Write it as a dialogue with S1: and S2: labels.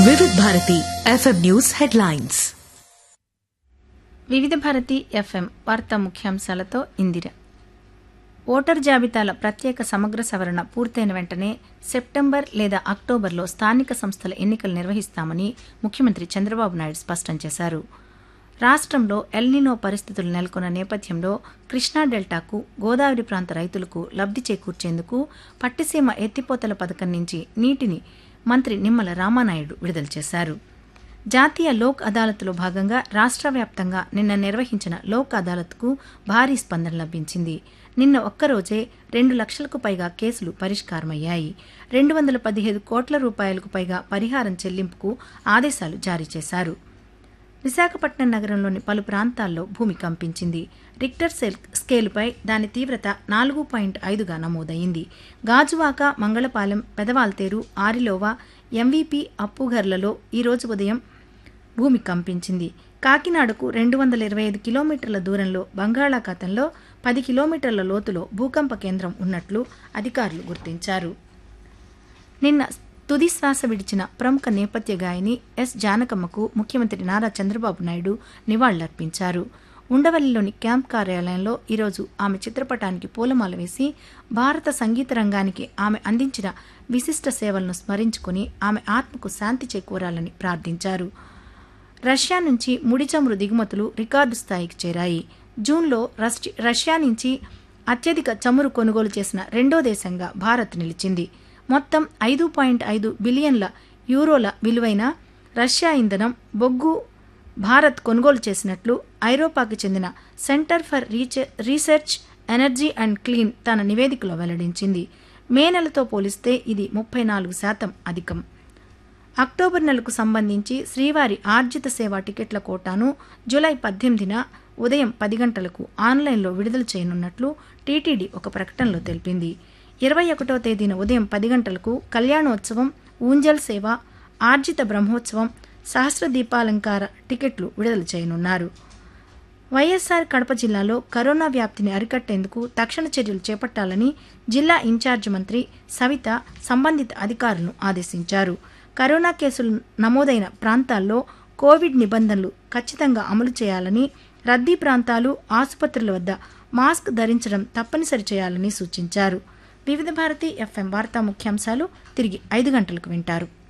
S1: వివిధ Bharati FM news headlines
S2: వివిధ Bharati FM వార్తా ముఖ్యాంశాలతో ఇందిర ఓటర్ జాబితాల ప్రత్యేక సమగ్ర సవరణ పూర్తయిన వెంటనే సెప్టెంబర్ లేదా అక్టోబర్లో స్థానిక సంస్థల ఎన్నికలు నిర్వహిస్తామని ముఖ్యమంత్రి చంద్రబాబు నాయుడు స్పష్టం చేశారు రాష్ట్రంలో ఎల్నినో పరిస్థితులు నెలకొన్న నేపథ్యంలో కృష్ణా డెల్టాకు గోదావరి ప్రాంత రైతులకు లబ్ధి చేకూర్చేందుకు పట్టిసీమ ఎత్తిపోతల పథకం నుంచి నీటిని మంత్రి నిమ్మల రామానాయుడు విడుదల చేశారు జాతీయ లోక్ అదాలత్లో భాగంగా రాష్ట్ర వ్యాప్తంగా నిన్న నిర్వహించిన లోక్ అదాలత్కు భారీ స్పందన లభించింది నిన్న ఒక్కరోజే రెండు లక్షలకు పైగా కేసులు పరిష్కారమయ్యాయి రెండు వందల పదిహేడు కోట్ల రూపాయలకు పైగా పరిహారం చెల్లింపుకు ఆదేశాలు జారీ చేశారు విశాఖపట్నం నగరంలోని పలు ప్రాంతాల్లో భూమి కంపించింది రిక్టర్ సెల్ స్కేలుపై దాని తీవ్రత నాలుగు పాయింట్ ఐదుగా నమోదైంది గాజువాక మంగళపాలెం పెదవాల్తేరు ఆరిలోవా ఎంవీపీ అప్పుగర్లలో ఈరోజు ఉదయం భూమి కంపించింది కాకినాడకు రెండు వందల ఇరవై ఐదు కిలోమీటర్ల దూరంలో బంగాళాఖాతంలో పది కిలోమీటర్ల లోతులో భూకంప కేంద్రం ఉన్నట్లు అధికారులు గుర్తించారు నిన్న తుది శ్వాస విడిచిన ప్రముఖ నేపథ్య గాయని ఎస్ జానకమ్మకు ముఖ్యమంత్రి నారా చంద్రబాబు నాయుడు నివాళులర్పించారు ఉండవల్లిలోని క్యాంప్ కార్యాలయంలో ఈరోజు ఆమె చిత్రపటానికి పూలమాల వేసి భారత సంగీత రంగానికి ఆమె అందించిన విశిష్ట సేవలను స్మరించుకుని ఆమె ఆత్మకు శాంతి చేకూరాలని ప్రార్థించారు రష్యా నుంచి ముడి చమురు దిగుమతులు రికార్డు స్థాయికి చేరాయి జూన్లో రష్య- రష్యా నుంచి అత్యధిక చమురు కొనుగోలు చేసిన రెండో దేశంగా భారత్ నిలిచింది మొత్తం ఐదు పాయింట్ ఐదు బిలియన్ల యూరోల విలువైన రష్యా ఇంధనం బొగ్గు భారత్ కొనుగోలు చేసినట్లు ఐరోపాకు చెందిన centre for re- research energy and clean తన నివేదికలో వెల్లడించింది మే నెలతో పోలిస్తే ఇది ముప్పై నాలుగు శాతం అధికం అక్టోబర్ నెలకు సంబంధించి శ్రీవారి ఆర్జిత సేవ టికెట్ల కోటాను జూలై పద్దెనిమిదిన ఉదయం పది గంటలకు ఆన్లైన్లో విడుదల చేయనున్నట్లు టీటీడీ ఒక ప్రకటనలో తెలిపింది ఇరవై ఒకటో తేదీన ఉదయం పది గంటలకు కళ్యాణోత్సవం ఊంజల్ సేవ ఆర్జిత బ్రహ్మోత్సవం సహస్ర దీపాలంకార టికెట్లు విడుదల చేయనున్నారు వైఎస్సార్ కడప జిల్లాలో కరోనా వ్యాప్తిని అరికట్టేందుకు తక్షణ చర్యలు చేపట్టాలని జిల్లా ఇన్ఛార్జి మంత్రి సవిత సంబంధిత అధికారులను ఆదేశించారు కరోనా కేసులు నమోదైన ప్రాంతాల్లో కోవిడ్ నిబంధనలు ఖచ్చితంగా అమలు చేయాలని రద్దీ ప్రాంతాలు ఆసుపత్రుల వద్ద మాస్క్ ధరించడం తప్పనిసరి చేయాలని సూచించారు వివిధ భారతి ఎఫ్ఎం వార్తా ముఖ్యాంశాలు తిరిగి ఐదు గంటలకు వింటారు